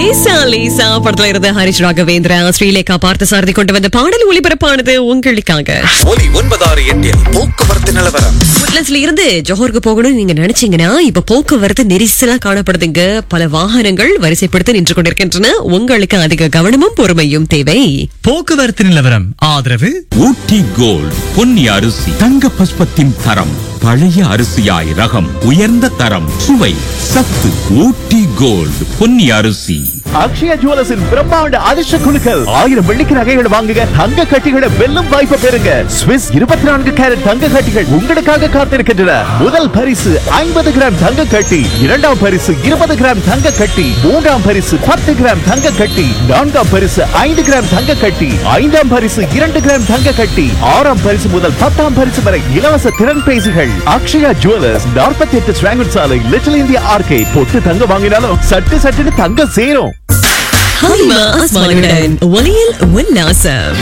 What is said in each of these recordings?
லேசா லேசா படத்துல இருந்து ஹரிஷ் ராகவேந்திரா ஸ்ரீலேகா பார்த்தசாரதி கொண்டு வந்த பாடல் ஒளிபரப்பானது உங்களுக்காக ஒலி ஒன்பதாறு எட்டில் போக்குவரத்து நிலவரம் உட்லண்ட்ஸ்ல இருந்து ஜோஹருக்கு போகணும்னு நீங்க நினைச்சீங்கன்னா இப்ப போக்குவரத்து நெரிசலா காணப்படுதுங்க பல வாகனங்கள் வரிசைப்படுத்தி நின்று கொண்டிருக்கின்றன உங்களுக்கு அதிக கவனமும் பொறுமையும் தேவை போக்குவரத்து நிலவரம் ஆதரவு ஊட்டி கோல்ட் பொன்னி அரிசி தங்க பஸ்பத்தின் தரம் பழைய அரிசியாய் ரகம் உயர்ந்த தரம் சுவை சத்து ஊட்டி கோல்ட் பொன்னி அரிசி அக்ஷயா ஜுவல்லர்ஸின் பிரம்மாண்ட அதிர்ஷ்ட குழுக்கள் ஆயிரம் வெள்ளிக்கு நகைகள் வாங்குங்க தங்க கட்டிகளை வெல்லும் வாய்ப்பை பெறுங்க ஸ்விஸ் இருபத்தி நான்கு கேரட் தங்க கட்டிகள் உங்களுக்காக காத்திருக்கின்றன முதல் பரிசு ஐம்பது கிராம் தங்க கட்டி இரண்டாம் பரிசு இருபது கிராம் தங்க கட்டி மூன்றாம் பரிசு பத்து கிராம் தங்க கட்டி நான்காம் பரிசு ஐந்து கிராம் தங்க கட்டி ஐந்தாம் பரிசு இரண்டு கிராம் தங்க கட்டி ஆறாம் பரிசு முதல் பத்தாம் பரிசு வரை இலவச திறன் பேசிகள் அக்ஷயா ஜுவல்லர்ஸ் நாற்பத்தி எட்டு ஸ்வாங்கட் சாலை லிட்டில் இந்தியா ஆர்கே பொட்டு தங்க வாங்கினாலும் சட்டு சட்டுன்னு தங்கம் சேரும் ஹலிமா அஸ்மானுடன் ஒலியில் உல்லாசம்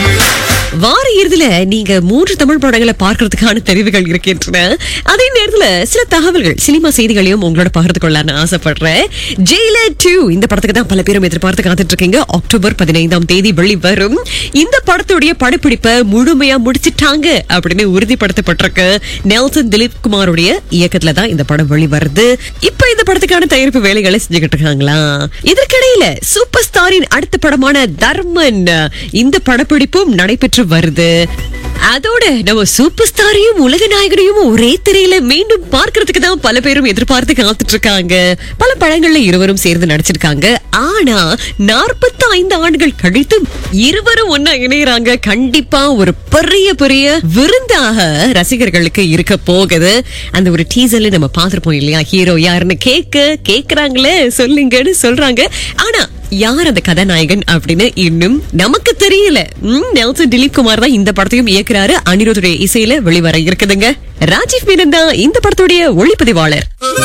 வார இறுதியில நீங்க மூன்று தமிழ் படங்களை பார்க்கறதுக்கான தெரிவுகள் இருக்கின்றன அதே நேரத்துல சில தகவல்கள் சினிமா செய்திகளையும் உங்களோட பகிர்ந்து கொள்ளலாம்னு ஆசைப்படுறேன் ஜெயிலர் டூ இந்த படத்துக்கு தான் பல பேரும் எதிர்பார்த்து காத்துட்டு இருக்கீங்க அக்டோபர் பதினைந்தாம் தேதி வெளிவரும் இந்த படத்துடைய படப்பிடிப்பை முழுமையா முடிச்சிட்டாங்க அப்படின்னு உறுதிப்படுத்தப்பட்டிருக்கு நெல்சன் திலீப் குமாருடைய இயக்கத்துல தான் இந்த படம் வெளிவருது இப்ப இந்த படத்துக்கான தயாரிப்பு வேலைகளை செஞ்சுக்கிட்டு இருக்காங்களா இதற்கிடையில சூப்பர் ஸ்டாரின் அடுத்த படமான தர்மன் இந்த படப்பிடிப்பும் நடைபெற்று வருது அதோட நம்ம சூப்பர் ஸ்டாரையும் உலக நாயகனையும் ஒரே திரையில மீண்டும் பார்க்கறதுக்கு தான் பல பேரும் எதிர்பார்த்து காத்துட்டு இருக்காங்க பல படங்கள்ல இருவரும் சேர்ந்து நடிச்சிருக்காங்க ஆனா நாற்பத்தி ஐந்து ஆண்டுகள் கழித்து இருவரும் ஒன்னா இணையறாங்க கண்டிப்பா ஒரு பெரிய பெரிய விருந்தாக ரசிகர்களுக்கு இருக்க போகுது அந்த ஒரு டீசர்ல நம்ம பார்த்திருப்போம் இல்லையா ஹீரோ யாருன்னு கேட்க கேக்குறாங்களே சொல்லுங்கன்னு சொல்றாங்க ஆனா யார் அந்த கதாநாயகன் அப்படின்னு இன்னும் நமக்கு தெரியல ம், நெல்சன் திலீப் குமார் தான் இந்த படத்தையும் இயக்குறாரு அனிருத்துடைய இசையில வெளிவர இருக்குதுங்க ராஜீவ் மேனன் தான் இந்த படத்துடைய ஒளிப்பதிவாளர்